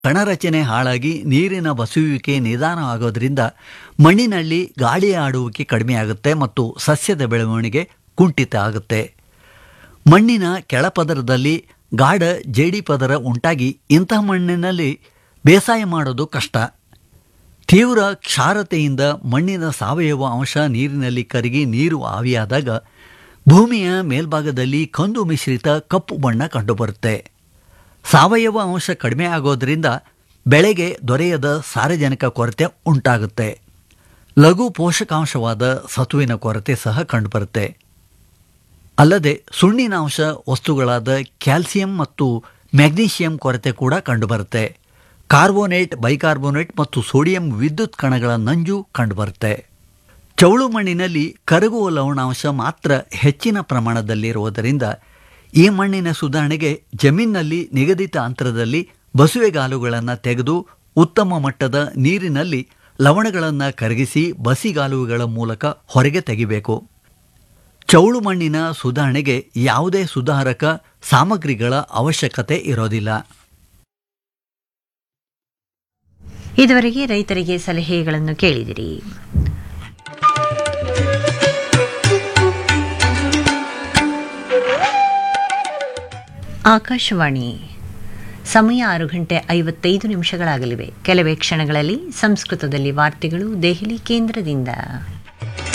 ಕಣರಚನೆ ಹಾಳಾಗಿ ನೀರಿನ ಬಸುವಿಕೆ ನಿಧಾನವಾಗೋದ್ರಿಂದ ಮಣ್ಣಿನಲ್ಲಿ ಗಾಳಿಯ ಆಡುವಿಕೆ ಕಡಿಮೆಯಾಗುತ್ತೆ ಮತ್ತು ಸಸ್ಯದ ಬೆಳವಣಿಗೆ ಕುಂಠಿತ ಆಗುತ್ತೆ ಮಣ್ಣಿನ ಕೆಳಪದರದಲ್ಲಿ ಗಾಢ ಜೇಡಿ ಪದರ ಉಂಟಾಗಿ ಇಂತಹ ಮಣ್ಣಿನಲ್ಲಿ ಬೇಸಾಯ ಮಾಡೋದು ಕಷ್ಟ ತೀವ್ರ ಕ್ಷಾರತೆಯಿಂದ ಮಣ್ಣಿನ ಸಾವಯವ ಅಂಶ ನೀರಿನಲ್ಲಿ ಕರಗಿ ನೀರು ಆವಿಯಾದಾಗ ಭೂಮಿಯ ಮೇಲ್ಭಾಗದಲ್ಲಿ ಕಂದು ಮಿಶ್ರಿತ ಕಪ್ಪು ಬಣ್ಣ ಕಂಡುಬರುತ್ತೆ ಸಾವಯವ ಅಂಶ ಕಡಿಮೆ ಆಗೋದ್ರಿಂದ ಬೆಳೆಗೆ ದೊರೆಯದ ಸಾರಜನಕ ಕೊರತೆ ಉಂಟಾಗುತ್ತೆ ಲಘು ಪೋಷಕಾಂಶವಾದ ಸತುವಿನ ಕೊರತೆ ಸಹ ಕಂಡುಬರುತ್ತೆ ಅಲ್ಲದೆ ಸುಣ್ಣಿನ ಅಂಶ ವಸ್ತುಗಳಾದ ಕ್ಯಾಲ್ಸಿಯಂ ಮತ್ತು ಮ್ಯಾಗ್ನೀಷಿಯಂ ಕೊರತೆ ಕೂಡ ಕಂಡುಬರುತ್ತೆ ಕಾರ್ಬೋನೇಟ್ ಬೈಕಾರ್ಬೋನೇಟ್ ಮತ್ತು ಸೋಡಿಯಂ ವಿದ್ಯುತ್ ಕಣಗಳ ನಂಜು ಕಂಡುಬರುತ್ತೆ ಚೌಳು ಮಣ್ಣಿನಲ್ಲಿ ಕರಗುವ ಲವಣಾಂಶ ಮಾತ್ರ ಹೆಚ್ಚಿನ ಪ್ರಮಾಣದಲ್ಲಿರುವುದರಿಂದ ಈ ಮಣ್ಣಿನ ಸುಧಾರಣೆಗೆ ಜಮೀನಿನಲ್ಲಿ ನಿಗದಿತ ಅಂತರದಲ್ಲಿ ಬಸುವೆಗಾಲುಗಳನ್ನು ತೆಗೆದು ಉತ್ತಮ ಮಟ್ಟದ ನೀರಿನಲ್ಲಿ ಲವಣಗಳನ್ನು ಕರಗಿಸಿ ಬಸಿಗಾಲುವೆಗಳ ಮೂಲಕ ಹೊರಗೆ ತೆಗಿಬೇಕು ಚೌಳು ಮಣ್ಣಿನ ಸುಧಾರಣೆಗೆ ಯಾವುದೇ ಸುಧಾರಕ ಸಾಮಗ್ರಿಗಳ ಅವಶ್ಯಕತೆ ಇರೋದಿಲ್ಲ ಇದುವರೆಗೆ ರೈತರಿಗೆ ಸಲಹೆಗಳನ್ನು ಕೇಳಿದಿರಿ ಆಕಾಶವಾಣಿ ಸಮಯ ಆರು ಗಂಟೆ ಐವತ್ತೈದು ನಿಮಿಷಗಳಾಗಲಿವೆ ಕೆಲವೇ ಕ್ಷಣಗಳಲ್ಲಿ ಸಂಸ್ಕೃತದಲ್ಲಿ ವಾರ್ತೆಗಳು ದೆಹಲಿ ಕೇಂದ್ರದಿಂದ